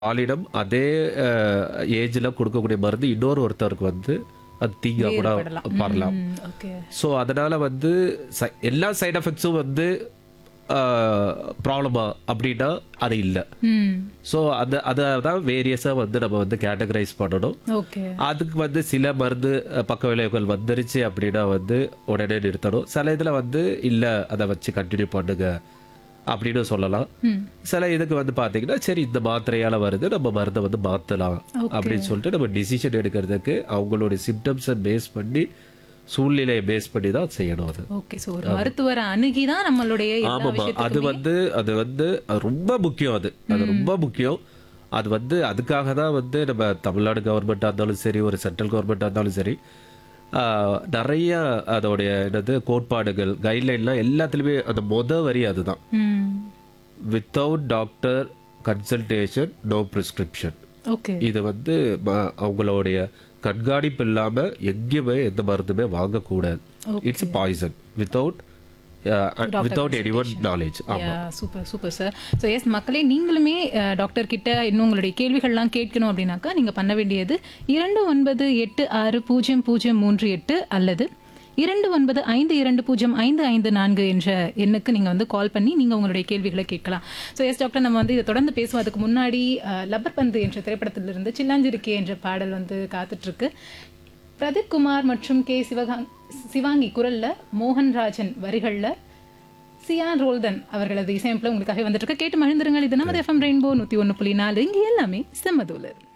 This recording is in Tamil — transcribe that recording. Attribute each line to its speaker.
Speaker 1: பாலினம் அதே ஏஜில் கொடுக்கக்கூடிய மருந்து இன்னொரு ஒருத்தருக்கு வந்து அது தீங்கா கூட
Speaker 2: வேறுபடலாம்.
Speaker 1: வரலாம்
Speaker 2: ம், ஓகே
Speaker 1: ஸோ அதனால வந்து சை- எல்லா சைடு எஃபெக்ட்ஸும் வந்து ப்ராப்ளமா அப்படின்னா அது இல்லை
Speaker 2: ம்
Speaker 1: ஸோ அந்த அதை தான் வேரியஸாக வந்து நம்ம வந்து கேட்டகரைஸ் பண்ணணும்
Speaker 2: ஓகே
Speaker 1: அதுக்கு வந்து சில மருந்து அஹ், பக்க விளைவுகள் வந்துருச்சு அப்படின்னா வந்து உடனே நிறுத்தணும் சில இதில் வந்து இல்லை அதை வச்சு கண்டினியூ பண்ணுங்க அப்படின்னு சொல்லலாம்
Speaker 2: ம்
Speaker 1: சில இதுக்கு வந்து பார்த்தீங்கன்னா சரி இந்த மாத்திரையால வருது நம்ம மருந்தை வந்து மாற்றலாம் அப்படின்னு சொல்லிட்டு நம்ம டிசிஷன் எடுக்கிறதுக்கு அவங்களுடைய சிம்டம்ஸை பேஸ் பண்ணி சூழ்நிலையை பேஸ் பண்ணி தான் செய்யணும் அது
Speaker 2: ஓகே ஸோ ஒரு மருத்துவரை அணுகி தான் நம்மளுடைய எல்லா
Speaker 1: ஆமாம்மா அது
Speaker 2: விஷயத்துக்குமே
Speaker 1: வந்து அது வந்து அது ரொம்ப முக்கியம் அது அது ரொம்ப முக்கியம் அது வந்து அதுக்காக தான் வந்து நம்ம தமிழ்நாடு கவர்மெண்ட்டாக இருந்தாலும் சரி ஒரு சென்ட்ரல் கவர்மெண்ட்டாக இருந்தாலும் சரி ஆஹ், நிறைய அதோடைய என்னது கோட்பாடுகள் கைட்லைன்லாம் எல்லாத்துலேயுமே அந்த மொத வரி அதுதான்
Speaker 2: hmm
Speaker 1: without doctor consultation no prescription
Speaker 2: okay
Speaker 1: இது வந்து ம- அவங்களுடைய கண்காணிப்பு இல்லாம எங்கேயுமே எந்த மருந்துமே வாங்கக்கூடாது it's poison without without any one knowledge
Speaker 2: super super sir so yes மக்களே நீங்களுமே அஹ், டாக்டர் கிட்ட இன்னும் உங்களுடைய கேள்விகள்லாம் கேட்கணும் அப்படின்னாக்கா நீங்கள் பண்ண வேண்டியது இரண்டு ஒன்பது எட்டு ஆறு பூஜ்ஜியம் பூஜ்ஜியம் மூன்று எட்டு அல்லது இரண்டு ஒன்பது ஐந்து இரண்டு பூஜ்ஜியம் ஐந்து ஐந்து நான்கு என்ற எண்ணுக்கு நீங்கள் வந்து கால் பண்ணி நீங்கள் உங்களுடைய கேள்விகளை கேட்கலாம் ஸோ எஸ் டாக்டர் நம்ம வந்து இதை தொடர்ந்து பேசுவதுக்கு முன்னாடி அஹ், லப்பர் பந்து என்ற திரைப்படத்திலிருந்து சில்லாஞ்சிருக்கே என்ற பாடல் வந்து காத்துட்ருக்கு பிரதீப் குமார் மற்றும் கே சிவகாங் சிவாங்கி குரல்ல மோகன்ராஜன் வரிகள்ல சியான் ரோல்தன் அவர்களது இசையமைப்பில் உங்களுக்காக வந்துட்டு இருக்கு கேட்டு மகிழ்ந்துருங்கள் இது நமது எஃப்எம் ரெயின்போ நூற்றி ஒன்று புள்ளி நாலு இங்கே எல்லாமே செம்மதூலர்